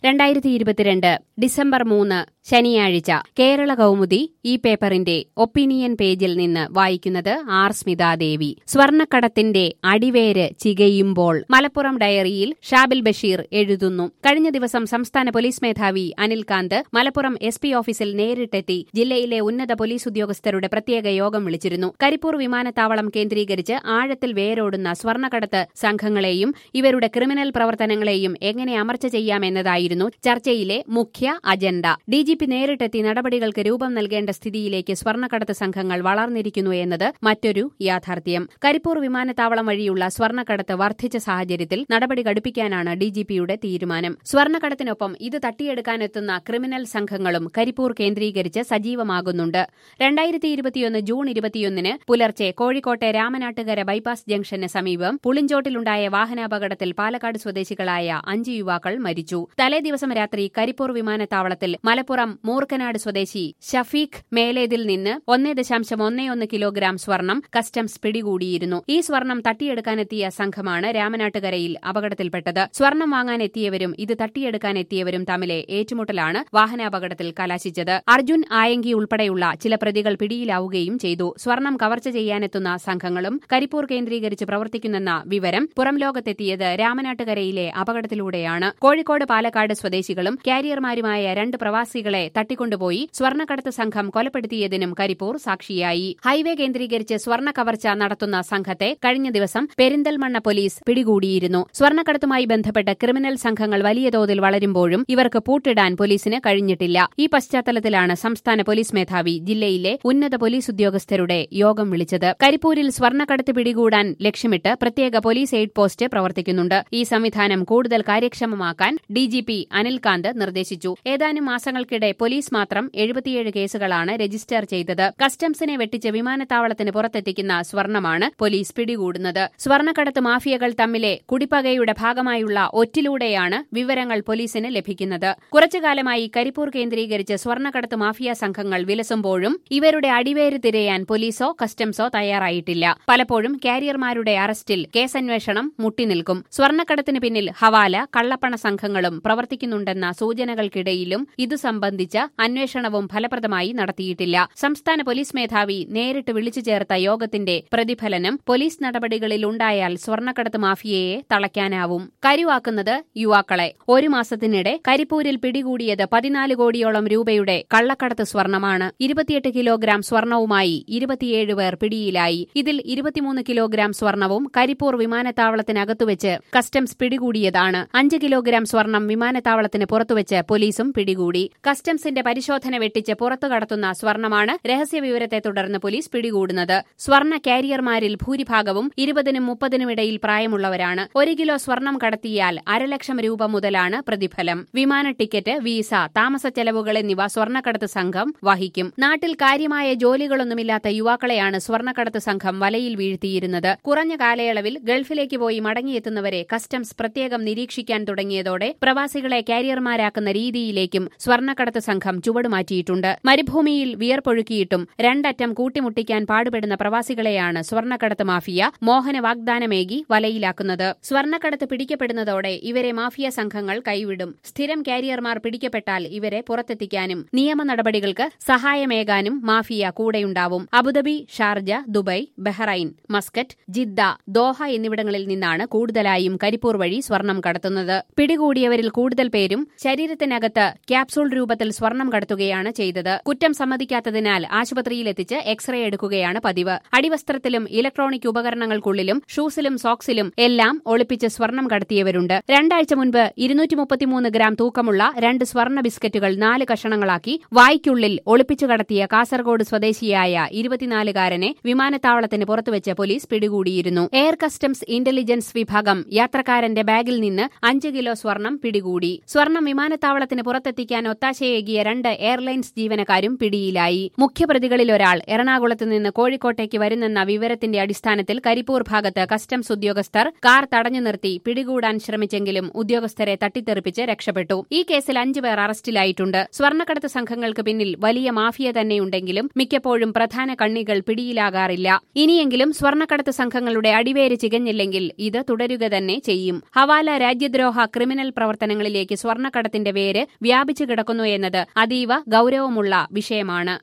രണ്ടായിരത്തി ഇരുപത്തിരണ്ട് ഡിസംബർ മൂന്ന് ശനിയാഴ്ച കേരള കൗമുദി ഈ പേപ്പറിന്റെ ഒപ്പീനിയൻ പേജിൽ നിന്ന് വായിക്കുന്നത് ആർ സ്മിതാദേവി സ്വർണക്കടത്തിന്റെ അടിവേര് ചികയുമ്പോൾ മലപ്പുറം ഡയറിയിൽ ഷാബിൽ ബഷീർ എഴുതുന്നു കഴിഞ്ഞ ദിവസം സംസ്ഥാന പോലീസ് മേധാവി അനിൽകാന്ത് മലപ്പുറം എസ് പി ഓഫീസിൽ നേരിട്ടെത്തി ജില്ലയിലെ ഉന്നത പോലീസ് ഉദ്യോഗസ്ഥരുടെ പ്രത്യേക യോഗം വിളിച്ചിരുന്നു കരിപ്പൂർ വിമാനത്താവളം കേന്ദ്രീകരിച്ച് ആഴത്തിൽ വേരോടുന്ന സ്വർണക്കടത്ത് സംഘങ്ങളെയും ഇവരുടെ ക്രിമിനൽ പ്രവർത്തനങ്ങളെയും എങ്ങനെ അമർച്ച ചെയ്യാമെന്നതായിരുന്നു ചർച്ചയിലെ മുഖ്യ അജണ്ട ഡിജിപി നേരിട്ടെത്തി നടപടികൾക്ക് രൂപം നൽകേണ്ട സ്ഥിതിയിലേക്ക് സ്വർണ്ണക്കടത്ത് സംഘങ്ങൾ വളർന്നിരിക്കുന്നു എന്നത് മറ്റൊരു യാഥാർത്ഥ്യം കരിപ്പൂർ വിമാനത്താവളം വഴിയുള്ള സ്വർണ്ണക്കടത്ത് വർദ്ധിച്ച സാഹചര്യത്തിൽ നടപടി ഘടിപ്പിക്കാനാണ് ഡിജിപിയുടെ തീരുമാനം സ്വർണ്ണക്കടത്തിനൊപ്പം ഇത് തട്ടിയെടുക്കാനെത്തുന്ന ക്രിമിനൽ സംഘങ്ങളും കരിപ്പൂർ കേന്ദ്രീകരിച്ച് സജീവമാകുന്നുണ്ട് രണ്ടായിരത്തി ഇരുപത്തിയൊന്ന് ജൂൺ ഇരുപത്തിയൊന്നിന് പുലർച്ചെ കോഴിക്കോട്ടെ രാമനാട്ടുകര ബൈപ്പാസ് ജംഗ്ഷന് സമീപം പുളിഞ്ചോട്ടിലുണ്ടായ വാഹനാപകടത്തിൽ പാലക്കാട് സ്വദേശികളായ അഞ്ച് യുവാക്കൾ മരിച്ചു തലേ ദിവസം രാത്രി കരിപ്പൂർ വിമാനത്താവളത്തിൽ മലപ്പുറം മൂർക്കനാട് സ്വദേശി ഷഫീഖ് മേലേതിൽ നിന്ന് ഒന്നേ ദശാംശം ഒന്നേ ഒന്ന് കിലോഗ്രാം സ്വർണം കസ്റ്റംസ് പിടികൂടിയിരുന്നു ഈ സ്വർണം തട്ടിയെടുക്കാനെത്തിയ സംഘമാണ് രാമനാട്ടുകരയിൽ അപകടത്തിൽപ്പെട്ടത് സ്വർണം വാങ്ങാനെത്തിയവരും ഇത് തട്ടിയെടുക്കാനെത്തിയവരും തമ്മിലെ ഏറ്റുമുട്ടലാണ് വാഹനാപകടത്തിൽ കലാശിച്ചത് അർജുൻ ആയങ്കി ഉൾപ്പെടെയുള്ള ചില പ്രതികൾ പിടിയിലാവുകയും ചെയ്തു സ്വർണം കവർച്ച ചെയ്യാനെത്തുന്ന സംഘങ്ങളും കരിപ്പൂർ കേന്ദ്രീകരിച്ച് പ്രവർത്തിക്കുന്നെന്ന വിവരം പുറം ലോകത്തെത്തിയത് രാമനാട്ടുകരയിലെ അപകടത്തിലൂടെയാണ് കോഴിക്കോട് പാലക്കാട് സ്വദേശികളും കാരിയർമാരുമായ രണ്ട് പ്രവാസികളെ തട്ടിക്കൊണ്ടുപോയി സ്വർണ്ണക്കടത്ത് സംഘം കൊലപ്പെടുത്തിയതിനും കരിപ്പൂർ സാക്ഷിയായി ഹൈവേ കേന്ദ്രീകരിച്ച് സ്വർണ്ണ കവർച്ച നടത്തുന്ന സംഘത്തെ കഴിഞ്ഞ ദിവസം പെരിന്തൽമണ്ണ പോലീസ് പിടികൂടിയിരുന്നു സ്വർണ്ണക്കടത്തുമായി ബന്ധപ്പെട്ട് ക്രിമിനൽ സംഘങ്ങൾ വലിയ തോതിൽ വളരുമ്പോഴും ഇവർക്ക് പൂട്ടിടാൻ പോലീസിന് കഴിഞ്ഞിട്ടില്ല ഈ പശ്ചാത്തലത്തിലാണ് സംസ്ഥാന പോലീസ് മേധാവി ജില്ലയിലെ ഉന്നത പോലീസ് ഉദ്യോഗസ്ഥരുടെ യോഗം വിളിച്ചത് കരിപ്പൂരിൽ സ്വർണ്ണക്കടത്ത് പിടികൂടാൻ ലക്ഷ്യമിട്ട് പ്രത്യേക പോലീസ് എയ്ഡ് പോസ്റ്റ് പ്രവർത്തിക്കുന്നുണ്ട് ഈ സംവിധാനം കൂടുതൽ കാര്യക്ഷമമാക്കാൻ ഡിജിപി അനിൽകാന്ത് നിർദ്ദേശിച്ചു ഏതാനും മാസങ്ങൾക്കിടെ പോലീസ് മാത്രം എഴുപത്തിയേഴ് കേസുകളാണ് രജിസ്റ്റർ ചെയ്തത് കസ്റ്റംസിനെ വെട്ടിച്ച് വിമാനത്താവളത്തിന് പുറത്തെത്തിക്കുന്ന സ്വർണമാണ് പോലീസ് പിടികൂടുന്നത് സ്വർണ്ണക്കടത്ത് മാഫിയകൾ തമ്മിലെ കുടിപ്പകയുടെ ഭാഗമായുള്ള ഒറ്റിലൂടെയാണ് വിവരങ്ങൾ പോലീസിന് ലഭിക്കുന്നത് കുറച്ചുകാലമായി കരിപ്പൂർ കേന്ദ്രീകരിച്ച് സ്വർണ്ണക്കടത്ത് മാഫിയ സംഘങ്ങൾ വിലസുമ്പോഴും ഇവരുടെ അടിവേര് തിരയാൻ പോലീസോ കസ്റ്റംസോ തയ്യാറായിട്ടില്ല പലപ്പോഴും കാരിയർമാരുടെ അറസ്റ്റിൽ കേസന്വേഷണം മുട്ടിനിൽക്കും സ്വർണ്ണക്കടത്തിന് പിന്നിൽ ഹവാല കള്ളപ്പണ സംഘങ്ങളും പ്രവർത്തിക്കുന്നുണ്ടെന്ന സൂചനകൾക്കിടയിലും ഇതു സംബന്ധിച്ച അന്വേഷണവും ഫലപ്രദമായി നടത്തിയിട്ടില്ല സംസ്ഥാന പോലീസ് മേധാവി നേരിട്ട് വിളിച്ചു ചേർത്ത യോഗത്തിന്റെ പ്രതിഫലനം പോലീസ് നടപടികളിലുണ്ടായാൽ സ്വർണ്ണക്കടത്ത് മാഫിയയെ തളയ്ക്കാനാവും കരുവാക്കുന്നത് യുവാക്കളെ ഒരു മാസത്തിനിടെ കരിപ്പൂരിൽ പിടികൂടിയത് പതിനാല് കോടിയോളം രൂപയുടെ കള്ളക്കടത്ത് സ്വർണമാണ് ഇരുപത്തിയെട്ട് കിലോഗ്രാം സ്വർണവുമായി ഇരുപത്തിയേഴ് പേർ പിടിയിലായി ഇതിൽ ഇരുപത്തിമൂന്ന് കിലോഗ്രാം സ്വർണവും കരിപ്പൂർ വിമാനത്താവളത്തിനകത്തുവെച്ച് കസ്റ്റംസ് പിടികൂടിയതാണ് അഞ്ച് കിലോഗ്രാം സ്വർണം വിമാനത്താവളത്തിന് പുറത്തുവച്ച് പോലീസും പിടികൂടി കസ്റ്റംസിന്റെ പരിശോധന വെട്ടിച്ച് പുറത്തു കടത്തുന്ന സ്വർണമാണ് രഹസ്യവിവരത്തെ തുടർന്ന് പോലീസ് പിടികൂടുന്നത് സ്വർണ കാരിയർമാരിൽ ഭൂരിഭാഗവും ഇരുപതിനും മുപ്പതിനും ഇടയിൽ പ്രായമുള്ളവരാണ് ഒരു കിലോ സ്വർണം കടത്തിയാൽ അരലക്ഷം രൂപ മുതലാണ് പ്രതിഫലം വിമാന ടിക്കറ്റ് വീസ താമസ ചെലവുകൾ എന്നിവ സ്വർണ്ണക്കടത്ത് സംഘം വഹിക്കും നാട്ടിൽ കാര്യമായ ജോലികളൊന്നുമില്ലാത്ത യുവാക്കളെയാണ് സ്വർണ്ണക്കടത്ത് സംഘം വലയിൽ വീഴ്ത്തിയിരുന്നത് കുറഞ്ഞ കാലയളവിൽ ഗൾഫിലേക്ക് പോയി മടങ്ങിയെത്തുന്നവരെ കസ്റ്റംസ് പ്രത്യേകം നിരീക്ഷിക്കാൻ തുടങ്ങിയതോടെ പ്രവാസികളെ കാരിയർമാരാക്കുന്ന രീതിയിലേക്കും സ്വർണ്ണക്കടത്ത് സംഘം ചുവടുമാറ്റിയിട്ടുണ്ട് മരുഭൂമിയിൽ വിയർപ്പൊഴുക്കിയിട്ടും രണ്ടറ്റം കൂട്ടിമുട്ടിക്കാൻ പാടുപെടുന്ന പ്രവാസികളെയാണ് സ്വർണ്ണക്കടത്ത് മാഫിയ മോഹന വാഗ്ദാനമേകി വലയിലാക്കുന്നത് സ്വർണ്ണക്കടത്ത് പിടിക്കപ്പെടുന്നതോടെ ഇവരെ മാഫിയ സംഘങ്ങൾ കൈവിടും സ്ഥിരം കാരിയർമാർ പിടിക്കപ്പെട്ടാൽ ഇവരെ പുറത്തെത്തിക്കാനും നിയമ നടപടികൾക്ക് സഹായമേകാനും മാഫിയ കൂടെയുണ്ടാവും Abu Dhabi Sharjah Dubai Bahrain Muscat Jeddah Doha എന്നിവിടങ്ങളിൽ നിന്നാണ് കൂടുതലായും കരിപ്പൂർ വഴി സ്വർണം കടത്തുന്നത് പിടികൂടിയവരിൽ കൂടുതൽ പേരും ശരീരത്തിനകത്ത് ക്യാപ്സൂൾ രൂപത്തിൽ സ്വർണം കടത്തുകയാണ് ചെയ്തത് കുറ്റം സമ്മതിക്കാത്തതിനാൽ ആശുപത്രിയിലെത്തിച്ച് എക്സ്റേ എടുക്കുകയാണ് പതിവ് അടിവസ്ത്രത്തിലും ഇലക്ട്രോണിക് ഉപകരണങ്ങൾക്കുള്ളിലും ഷൂസിലും സോക്സിലും എല്ലാം ഒളിപ്പിച്ച് സ്വർണം കടത്തിയവരുണ്ട് രണ്ടാഴ്ച മുൻപ് ഇരുന്നൂറ്റി മുപ്പത്തിമൂന്ന് ഗ്രാം തൂക്കമുള്ള രണ്ട് സ്വർണ്ണ ബിസ്ക്കറ്റുകൾ നാല് കഷണങ്ങളാക്കി വായ്ക്കുള്ളിൽ ഒളിപ്പിച്ചു കടത്തിയ കാസർഗോഡ് സ്വദേശിയായ ഇരുപത്തിനാലുകാരനെ വിമാനത്താവളത്തിന് പുറത്തുവച്ച് പോലീസ് പിടികൂടിയിരുന്നു എയർ കസ്റ്റംസ് ഇന്റലിജൻസ് വിഭാഗം യാത്രക്കാരന്റെ ബാഗിൽ നിന്ന് അഞ്ച് കിലോ സ്വർണം പിടികൂടി സ്വർണം വിമാനത്താവളത്തിന് പുറത്തെത്തിക്കാൻ ഒത്താശ നിരാശയേകിയ രണ്ട് എയർലൈൻസ് ജീവനക്കാരും പിടിയിലായി മുഖ്യപ്രതികളിൽ ഒരാൾ എറണാകുളത്ത് നിന്ന് കോഴിക്കോട്ടേക്ക് വരുന്നെന്ന വിവരത്തിന്റെ അടിസ്ഥാനത്തിൽ കരിപ്പൂർ ഭാഗത്ത് കസ്റ്റംസ് ഉദ്യോഗസ്ഥർ കാർ തടഞ്ഞു നിർത്തി പിടികൂടാൻ ശ്രമിച്ചെങ്കിലും ഉദ്യോഗസ്ഥരെ തട്ടിത്തെറിപ്പിച്ച് രക്ഷപ്പെട്ടു ഈ കേസിൽ അഞ്ചുപേർ അറസ്റ്റിലായിട്ടുണ്ട് സ്വർണ്ണക്കടത്ത് സംഘങ്ങൾക്ക് പിന്നിൽ വലിയ മാഫിയ തന്നെയുണ്ടെങ്കിലും മിക്കപ്പോഴും പ്രധാന കണ്ണികൾ പിടിയിലാകാറില്ല ഇനിയെങ്കിലും സ്വർണ്ണക്കടത്ത് സംഘങ്ങളുടെ അടിവേര് ചികഞ്ഞില്ലെങ്കിൽ ഇത് തുടരുക തന്നെ ചെയ്യും ഹവാല രാജ്യദ്രോഹ ക്രിമിനൽ പ്രവർത്തനങ്ങളിലേക്ക് സ്വർണ്ണക്കടത്തിന്റെ വേര് വ്യാപിച്ചു കിടക്കുന്നു എന്നത് അതീവ ഗൌരവമുള്ള വിഷയമാണ്